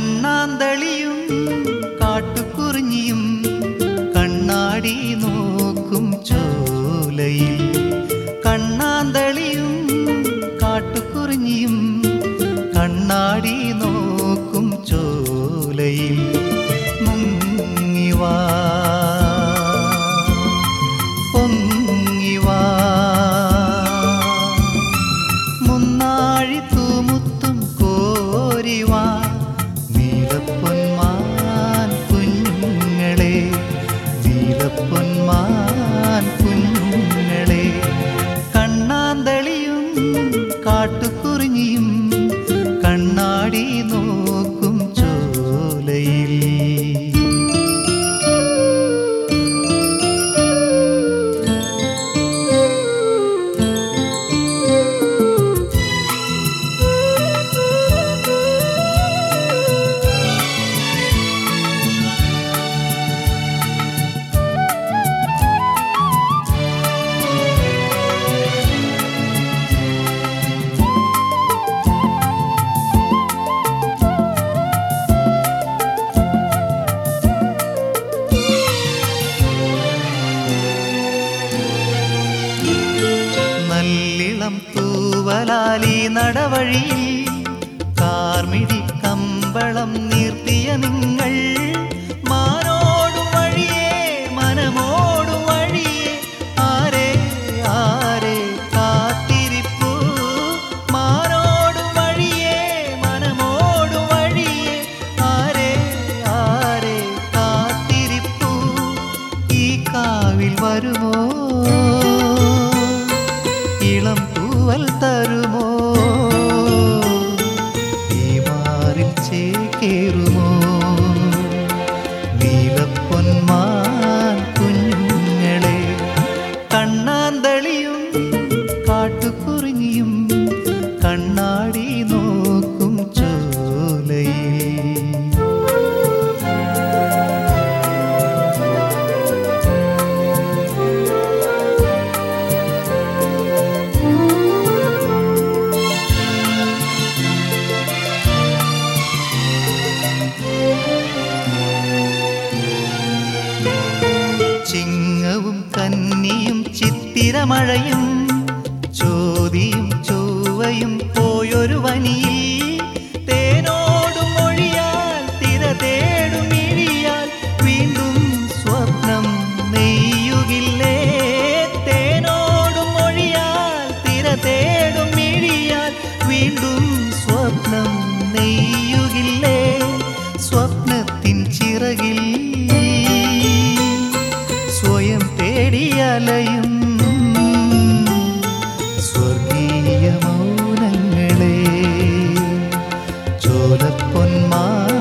കണ്ണാന്തളിയും കാട്ടുകുറിഞ്ഞിയും കണ്ണാടി നോക്കും ചോലയിൽ കണ്ണാന്തളിയും കാട്ടുകുറിഞ്ഞിയും കണ്ണാടി നോക്കും ചോലയിൽ മുങ്ങിവാ പൊങ്ങിവാ മുന്നാഴി തൂമുത്തും കോരിവാ നീലപ്പൊന്മാൻ കുഞ്ഞുങ്ങളെ നീലപ്പൊന്മാൻ കുഞ്ഞുങ്ങളെ കണ്ണാന്തളിയും കാട്ടുകുറിഞ്ഞിയും കണ്ണാടി നോക്കും ചോലയിൽ നല്ലിളം തൂവലാലി നടവഴിയിൽ കാർമിഴി കമ്പളം നീർത്തിയ നിങ്ങൾ മാനോടു വഴിയേ മനമോടു വഴിയേ ആരെ ആരെ കാത്തിരിപ്പു മാനോടു വഴിയേ മനമോടു വഴിയേ ആരെ ആരെ കാത്തിരിപ്പു ഈ കാവിൽ വരുമോ ഇളം പൂവൽ തരുമോ ഈ മാറിൽ ചേക്കേറുമോ നീലപ്പൊന്മാൻ കുഞ്ഞുങ്ങളെ കണ്ണാന്തളിയും കാട്ടുകുറിഞ്ഞിയും കണ്ണാടി നോക്കും ചോലയിൽ ചിങ്ങവും കന്നിയും ചിത്തിരമഴയും ചോതിയും ചൊവ്വയും പോയൊരു വനിയിൽ തേനോടും മൊഴിയാൽ തിര തേടും ഇഴിയാൽ വീണ്ടും സ്വപ്നം നെയ്യുകില്ലേ തേനോടും മൊഴിയാൽ തിര തേടും ഇഴിയാൽ വീണ്ടും സ്വപ്നം നെയ്യുകില്ലേ സ്വപ്നത്തിൻ ചിറകിൽ സ്വയം തേടിയലയും സ്വർഗീയ മൗനങ്ങളെ ചോലപ്പൊന്മാ